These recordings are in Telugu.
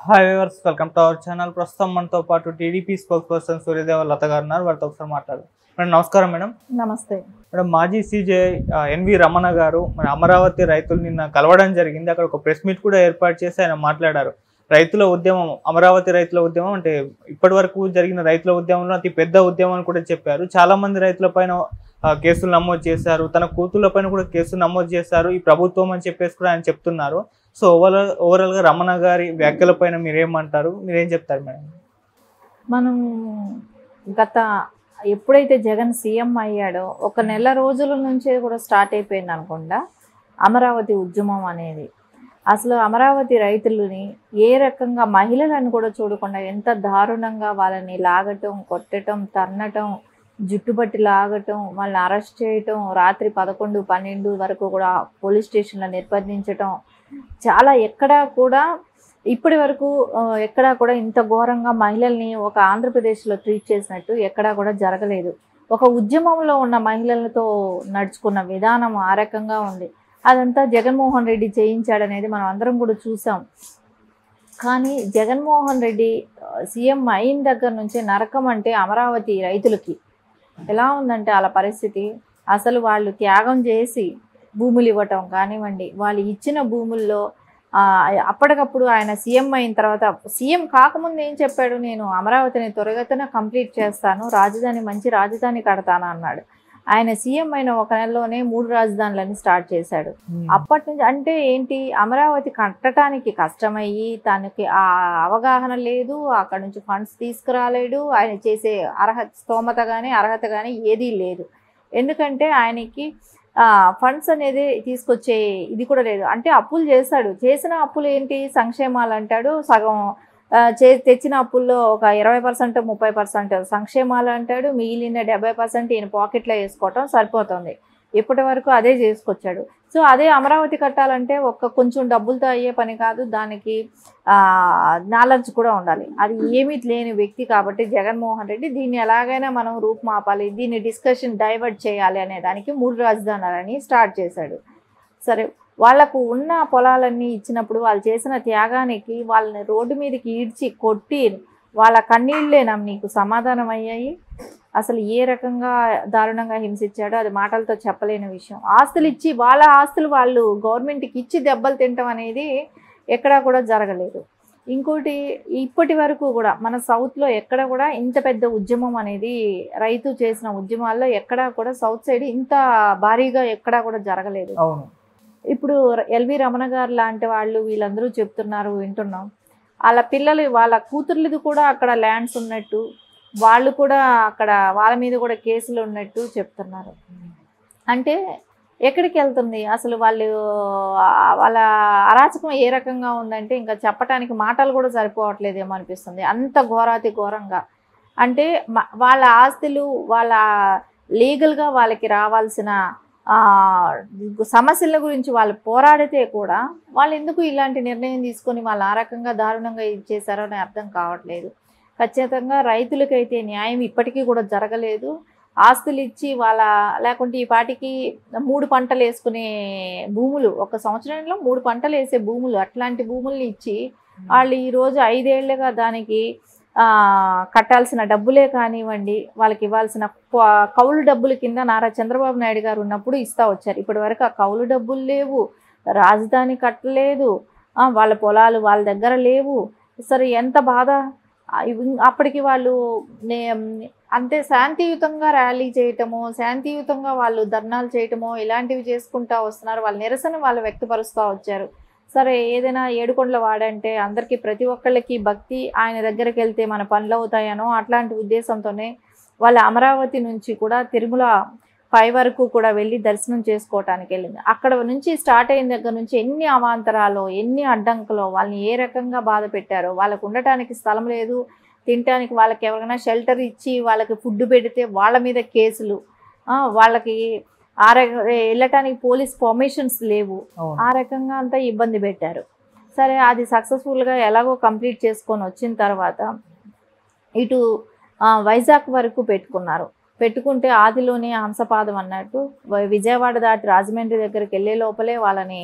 Hi viewers welcome to our channel ప్రస్తుతం మనతో పాటు TDP spokesperson Suryadeva Latha గారు ఉన్నారు వారితో ఒకసారి మాట్లాడు మేడం నమస్కారం మేడం నమస్తే మేడం మాజీ సీజే ఎన్వి రమణ గారు మన అమరావతి రైతులు నిన్న కలవడం జరిగింది అక్కడ ఒక ప్రెస్ మీట్ కూడా ఏర్పాటు చేసి ఆయన మాట్లాడారు రైతుల ఉద్యమం అమరావతి రైతుల ఉద్యమం అంటే ఇప్పటి వరకు జరిగిన రైతుల ఉద్యమంలో అతి పెద్ద ఉద్యమం అని కూడా చెప్పారు చాలా మంది రైతుల పైన ఆ, కేసులు నమోదు చేశారు తన కూతుళ్ళ పైన కూడా కేసులు నమోదు చేశారు ఈ ప్రభుత్వం అని చెప్పేసి కూడా ఆయన చెప్తున్నారు సో ఓవరాల్ ఓవరాల్ గా రమణ గారి వ్యాఖ్యల పైన మీరేమంటారు మీరేం చెప్తారు మేడం మనం గత ఎప్పుడైతే జగన్ సీఎం అయ్యాడో ఒక నెల రోజుల నుంచే కూడా స్టార్ట్ అయిపోయింది అనుకుంటా అమరావతి ఉద్యమం అనేది అసలు అమరావతి రైతులని ఏ రకంగా మహిళలను కూడా చూడకుండా ఎంత దారుణంగా వాళ్ళని లాగటం కొట్టటం తన్నటం జుట్టుబట్టి లాగటం వాళ్ళని అరెస్ట్ చేయటం రాత్రి పదకొండు పన్నెండు వరకు కూడా పోలీస్ స్టేషన్లో నిర్బంధించటం చాలా ఎక్కడా కూడా ఇప్పటి వరకు ఆ, ఎక్కడా కూడా ఇంత ఘోరంగా మహిళల్ని ఒక ఆంధ్రప్రదేశ్లో ట్రీట్ చేసినట్టు ఎక్కడా కూడా జరగలేదు ఒక ఉద్యమంలో ఉన్న మహిళలతో నడుచుకున్న విధానం ఆ రకంగా ఉంది అదంతా జగన్మోహన్ రెడ్డి చేయించాడనేది మనం అందరం కూడా చూసాం కానీ జగన్మోహన్ రెడ్డి ఆ, సీఎం అయిన దగ్గర నుంచి నరకం అంటే అమరావతి రైతులకి ఎలా ఉందంటే వాళ్ళ పరిస్థితి అసలు వాళ్ళు త్యాగం చేసి భూములు ఇవ్వటం కానివ్వండి వాళ్ళు ఇచ్చిన భూముల్లో ఆ, అప్పటికప్పుడు ఆయన సీఎం అయిన తర్వాత సీఎం కాకముందు ఏం చెప్పాడు నేను అమరావతిని త్వరగతిన కంప్లీట్ చేస్తాను రాజధాని మంచి రాజధాని కడతాను అన్నాడు ఆయన సీఎం అయిన ఒక నెలలోనే మూడు రాజధానులని స్టార్ట్ చేశాడు అప్పటి నుంచి అంటే ఏంటి అమరావతి కట్టడానికి కష్టమయ్యి తనకి ఆ అవగాహన లేదు అక్కడ నుంచి ఫండ్స్ తీసుకురాలేడు ఆయన చేసే అర్హత స్తోమత కానీ అర్హత కానీ ఏదీ లేదు ఎందుకంటే ఆయనకి ఫండ్స్ అనేది తీసుకొచ్చే ఇది కూడా లేదు అంటే అప్పులు చేశాడు చేసిన అప్పులు ఏంటి సంక్షేమాలు అంటాడు సగం ఆ, చే తెచ్చిన అప్పుల్లో ఒక ఇరవై పర్సెంట్ ముప్పై పర్సెంట్ సంక్షేమాలు అంటాడు మిగిలిన డెబ్బై పర్సెంట్ ఈయన పాకెట్లో వేసుకోవటం సరిపోతుంది ఇప్పటి వరకు అదే చేసుకొచ్చాడు సో అదే అమరావతి కట్టాలంటే ఒక్క కొంచెం డబ్బులతో అయ్యే పని కాదు దానికి నాలెడ్జ్ కూడా ఉండాలి అది ఏమీ లేని వ్యక్తి కాబట్టి జగన్మోహన్ రెడ్డి దీన్ని ఎలాగైనా మనం రూపుమాపాలి దీన్ని డిస్కషన్ డైవర్ట్ చేయాలి అనే దానికి మూడు రాజధానులని స్టార్ట్ చేశాడు సరే వాళ్ళకు ఉన్న పొలాలన్నీ ఇచ్చినప్పుడు వాళ్ళు చేసిన త్యాగానికి వాళ్ళని రోడ్డు మీదకి ఈడ్చి కొట్టి వాళ్ళ కన్నీళ్ళేనా నీకు సమాధానం అయ్యాయి అసలు ఏ రకంగా దారుణంగా హింసించాడో అది మాటలతో చెప్పలేని విషయం ఆస్తులు ఇచ్చి వాళ్ళ ఆస్తులు వాళ్ళు గవర్నమెంట్కి ఇచ్చి దెబ్బలు తినటం అనేది ఎక్కడా కూడా జరగలేదు ఇంకోటి ఇప్పటి వరకు కూడా మన సౌత్లో ఎక్కడ కూడా ఇంత పెద్ద ఉద్యమం అనేది రైతు చేసిన ఉద్యమాల్లో ఎక్కడా కూడా సౌత్ సైడ్ ఇంత భారీగా ఎక్కడా కూడా జరగలేదు అవును ఇప్పుడు ఎల్వి రమణ గారు లాంటి వాళ్ళు వీళ్ళందరూ చెప్తున్నారు వింటున్నాం వాళ్ళ పిల్లలు వాళ్ళ కూతుర్లది కూడా అక్కడ ల్యాండ్స్ ఉన్నట్టు వాళ్ళు కూడా అక్కడ వాళ్ళ మీద కూడా కేసులు ఉన్నట్టు చెప్తున్నారు అంటే ఎక్కడికి వెళ్తుంది అసలు వాళ్ళు ఆ, వాళ్ళ అరాచకం ఏ రకంగా ఉందంటే ఇంకా చెప్పటానికి మాటలు కూడా సరిపోవట్లేదేమో అనిపిస్తుంది అంత ఘోరాతి ఘోరంగా అంటే మ- వాళ్ళ ఆస్తులు వాళ్ళ లీగల్గా వాళ్ళకి రావాల్సిన ఆ, సమస్యల గురించి వాళ్ళు పోరాడితే కూడా వాళ్ళు ఎందుకు ఇలాంటి నిర్ణయం తీసుకొని వాళ్ళు ఆ రకంగా దారుణంగా ఇది చేశారో అని అర్థం కావట్లేదు ఖచ్చితంగా రైతులకైతే న్యాయం ఇప్పటికీ కూడా జరగలేదు ఆస్తులు ఇచ్చి వాళ్ళ లేకుంటే ఈ పాటికి మూడు పంటలు వేసుకునే భూములు ఒక సంవత్సరంలో మూడు పంటలు వేసే భూములు అట్లాంటి భూముల్ని ఇచ్చి వాళ్ళు ఈరోజు ఐదేళ్లుగా దానికి ఆ, కట్టాల్సిన డబ్బులే కానివ్వండి వాళ్ళకి ఇవ్వాల్సిన ప- కౌలు డబ్బుల కింద నారా చంద్రబాబు నాయుడు గారు ఉన్నప్పుడు ఇస్తా వచ్చారు ఇప్పటి వరకు ఆ కౌలు డబ్బులు లేవు రాజధాని కట్టలేదు ఆ, వాళ్ళ పొలాలు వాళ్ళ దగ్గర లేవు సరే ఎంత బాధ ఆ, ఇవి- అప్పటికి వాళ్ళు నే- అంతే శాంతియుతంగా ర్యాలీ చేయటమో శాంతియుతంగా వాళ్ళు ధర్నాలు చేయటమో ఇలాంటివి చేసుకుంటా వస్తున్నారు వాళ్ళ నిరసన వాళ్ళు వ్యక్తపరుస్తూ వచ్చారు సరే ఏదైనా ఏడుకొండల వాడంటే అందరికీ ప్రతి ఒక్కళ్ళకి భక్తి ఆయన దగ్గరికి వెళ్తే మన పనులు అవుతాయనో అట్లాంటి ఉద్దేశంతోనే వాళ్ళ అమరావతి నుంచి కూడా తిరుమల పై వరకు కూడా వెళ్ళి దర్శనం చేసుకోవటానికి వెళ్ళింది అక్కడ నుంచి స్టార్ట్ అయిన దగ్గర నుంచి ఎన్ని అవాంతరాలు ఎన్ని అడ్డంకులు వాళ్ళని ఏ రకంగా బాధ పెట్టారో వాళ్ళకు ఉండటానికి స్థలం లేదు తినటానికి వాళ్ళకి ఎవరైనా షెల్టర్ ఇచ్చి వాళ్ళకి ఫుడ్ పెడితే వాళ్ళ మీద కేసులు ఆ, వాళ్ళకి ఆ రక వెళ్ళటానికి పోలీస్ పర్మిషన్స్ లేవు అవును ఆ రకంగా అంతా ఇబ్బంది పెట్టారు సరే అది సక్సెస్ఫుల్గా ఎలాగో కంప్లీట్ చేసుకొని వచ్చిన తర్వాత ఇటు ఆ, వైజాగ్ వరకు పెట్టుకున్నారు పెట్టుకుంటే ఆదిలోనే హంసపాదం అన్నట్టు వ- విజయవాడ దాటి రాజమండ్రి దగ్గరికి వెళ్ళే లోపలే వాళ్ళని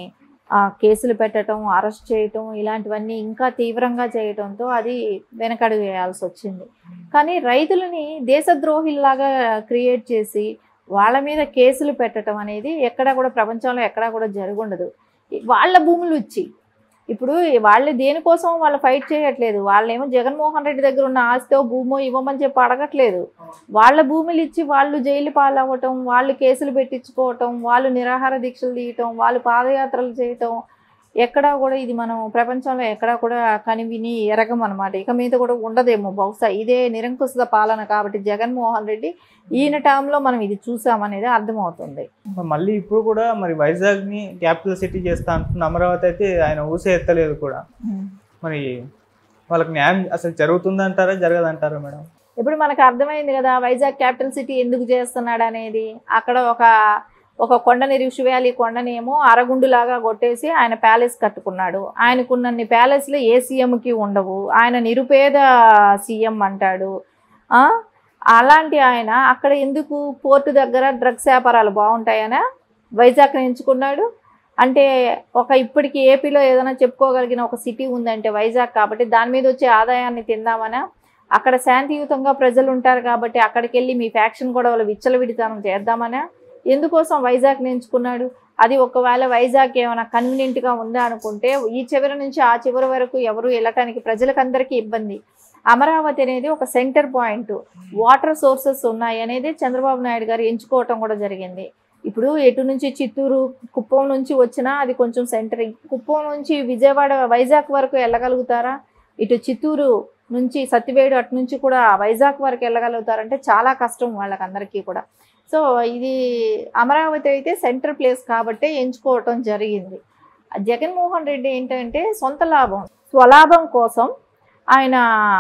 ఆ, కేసులు పెట్టడం అరెస్ట్ చేయటం ఇలాంటివన్నీ ఇంకా తీవ్రంగా చేయటంతో అది వెనకడుగు వేయాల్సి వచ్చింది కానీ రైతులని దేశద్రోహిల్లాగా క్రియేట్ చేసి వాళ్ళ మీద కేసులు పెట్టడం అనేది ఎక్కడా కూడా ప్రపంచంలో ఎక్కడా కూడా జరుగుండదు వాళ్ళ భూములు ఇచ్చి ఇప్పుడు వాళ్ళు దేనికోసం వాళ్ళు ఫైట్ చేయట్లేదు వాళ్ళేమో జగన్మోహన్ రెడ్డి దగ్గర ఉన్న ఆస్తో భూమో ఇవ్వమని చెప్పి అడగట్లేదు వాళ్ళ భూములు ఇచ్చి వాళ్ళు జైలు పాలవ్వటం వాళ్ళు కేసులు పెట్టించుకోవటం వాళ్ళు నిరాహార దీక్షలు తీయటం వాళ్ళు పాదయాత్రలు చేయటం ఎక్కడా కూడా ఇది మనం ప్రపంచంలో ఎక్కడా కూడా కనివిని ఎరగం అనమాట ఇక మీద కూడా ఉండదేమో బహుశా ఇదే నిరంకుశ పాలన కాబట్టి జగన్మోహన్ రెడ్డి ఈయన టైంలో మనం ఇది చూసామనేది అర్థమవుతుంది మళ్ళీ ఇప్పుడు కూడా మరి వైజాగ్ ని క్యాపిటల్ సిటీ చేస్తా అంటున్న అమరావతి అయితే ఆయన ఊసే ఎత్తలేదు కూడా మరి వాళ్ళకి న్యాయం అసలు జరుగుతుందంటారా జరగదంటారా మేడం ఇప్పుడు మనకు అర్థమైంది కదా వైజాగ్ క్యాపిటల్ సిటీ ఎందుకు చేస్తున్నాడు అనేది అక్కడ ఒక ఒక కొండని రిషి వ్యాలీ కొండనేమో అరగుండులాగా కొట్టేసి ఆయన ప్యాలెస్ కట్టుకున్నాడు ఆయనకున్నన్ని ప్యాలెస్లు ఏ సీఎంకి ఉండవు ఆయన నిరుపేద సీఎం అంటాడు ఆ? అలాంటి ఆయన అక్కడ ఎందుకు పోర్టు దగ్గర డ్రగ్స్ వ్యాపారాలు బాగుంటాయనా వైజాగ్ని ఎంచుకున్నాడు అంటే ఒక ఇప్పటికి ఏపీలో ఏదైనా చెప్పుకోగలిగిన ఒక సిటీ ఉందంటే వైజాగ్ కాబట్టి దాని మీద వచ్చే ఆదాయాన్ని తిందామనా అక్కడ శాంతియుతంగా ప్రజలు ఉంటారు కాబట్టి అక్కడికి వెళ్ళి మీ ఫ్యాక్షన్ గొడవలు విచ్చలవిడితనం చేద్దామనా ఎందుకోసం వైజాగ్ని ఎంచుకున్నాడు అది ఒకవేళ వైజాగ్ ఏమైనా కన్వీనియంట్గా ఉందా అనుకుంటే ఈ చివరి నుంచి ఆ చివరి వరకు ఎవరు వెళ్ళటానికి ప్రజలకందరికీ ఇబ్బంది అమరావతి అనేది ఒక సెంటర్ పాయింట్ వాటర్ సోర్సెస్ ఉన్నాయి అనేది చంద్రబాబు నాయుడు గారు ఎంచుకోవటం కూడా జరిగింది ఇప్పుడు ఎటు నుంచి చిత్తూరు కుప్పం నుంచి వచ్చినా అది కొంచెం సెంటర్ కుప్పం నుంచి విజయవాడ వైజాగ్ వరకు వెళ్ళగలుగుతారా ఇటు చిత్తూరు నుంచి సత్తివేడు అటు నుంచి కూడా వైజాగ్ వరకు వెళ్ళగలుగుతారంటే చాలా కష్టం వాళ్ళకందరికీ కూడా సో ఇది అమరావతి అయితే సెంటర్ ప్లేస్ కాబట్టే ఎంచుకోవటం జరిగింది జగన్మోహన్ రెడ్డి ఏంటంటే సొంత లాభం స్వలాభం కోసం ఆయన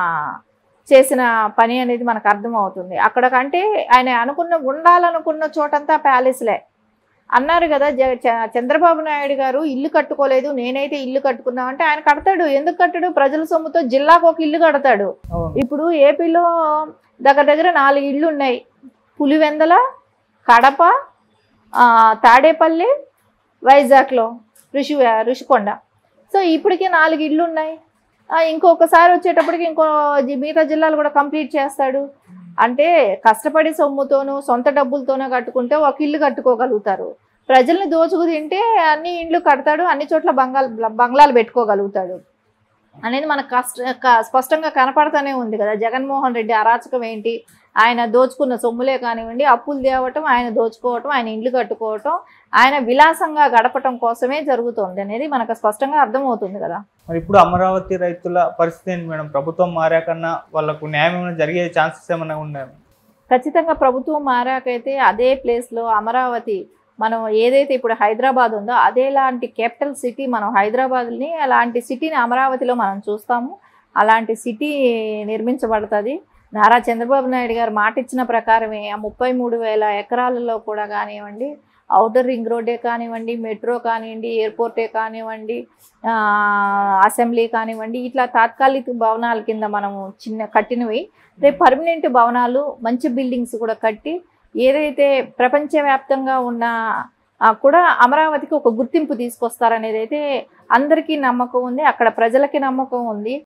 చేసిన పని అనేది మనకు అర్థమవుతుంది అక్కడికంటే ఆయన అనుకున్న ఉండాలనుకున్న చోటంతా ప్యాలెస్లే అన్నారు కదా జ చ- చంద్రబాబు నాయుడు గారు ఇల్లు కట్టుకోలేదు నేనైతే ఇల్లు కట్టుకున్నా అంటే ఆయన కడతాడు ఎందుకు కట్టడు ప్రజల సొమ్ముతో జిల్లాకు ఒక ఇల్లు కడతాడు అవును ఇప్పుడు ఏపీలో దగ్గర దగ్గర నాలుగు ఇళ్ళు ఉన్నాయి పులివెందల కడప ఆ, తాడేపల్లి వైజాగ్లో ఋషి ఋషికొండ సో ఇప్పటికే నాలుగు ఇళ్ళు ఉన్నాయి ఆ, ఇంకొకసారి వచ్చేటప్పటికి ఇంకో జి- మిగతా జిల్లాలు కూడా కంప్లీట్ చేస్తాడు అంటే కష్టపడి సొమ్ముతోనూ సొంత డబ్బులతోనూ కట్టుకుంటే ఒక ఇల్లు కట్టుకోగలుగుతారు ప్రజల్ని దోచుకు తింటే అన్ని ఇండ్లు కడతాడు అన్ని చోట్ల బంగాల్ బంగ్లాలు పెట్టుకోగలుగుతాడు అనేది మనకు కష్ట క- స్పష్టంగా కనపడతానే ఉంది కదా జగన్మోహన్ రెడ్డి అరాచకం ఏంటి ఆయన దోచుకున్న సొమ్ములే కానివ్వండి అప్పులు తేవటం ఆయన దోచుకోవటం ఆయన ఇండ్లు కట్టుకోవటం ఆయన విలాసంగా గడపటం కోసమే జరుగుతుంది అనేది మనకు స్పష్టంగా అర్థమవుతుంది కదా మరి ఇప్పుడు అమరావతి రైతుల పరిస్థితి ఏంటి మేడం ప్రభుత్వం మారాకన్నా వాళ్ళకు న్యాయం ఏమైనా జరిగే ఛాన్సెస్ ఏమైనా ఉన్నాయి ఖచ్చితంగా ప్రభుత్వం మారాకైతే అదే ప్లేస్లో అమరావతి మనం ఏదైతే ఇప్పుడు హైదరాబాద్ ఉందో అదేలాంటి క్యాపిటల్ సిటీ మనం హైదరాబాద్ని అలాంటి సిటీని అమరావతిలో మనం చూస్తాము అలాంటి సిటీ నిర్మించబడుతుంది నారా చంద్రబాబు నాయుడు గారు మాట ఇచ్చిన ప్రకారమే ఆ ముప్పై మూడు వేల ఎకరాలలో కూడా కానివ్వండి అవుటర్ రింగ్ రోడ్డే కానివ్వండి మెట్రో కానివ్వండి ఎయిర్పోర్టే కానివ్వండి ఆ, అసెంబ్లీ కానివ్వండి ఇట్లా తాత్కాలిక భవనాల కింద మనము చిన్న కట్టినవి రేపు పర్మనెంట్ భవనాలు మంచి బిల్డింగ్స్ కూడా కట్టి ఏదైతే ప్రపంచవ్యాప్తంగా ఉన్న ఆ, కూడా అమరావతికి ఒక గుర్తింపు తీసుకొస్తారనేది అయితే అందరికీ నమ్మకం ఉంది అక్కడ ప్రజలకి నమ్మకం ఉంది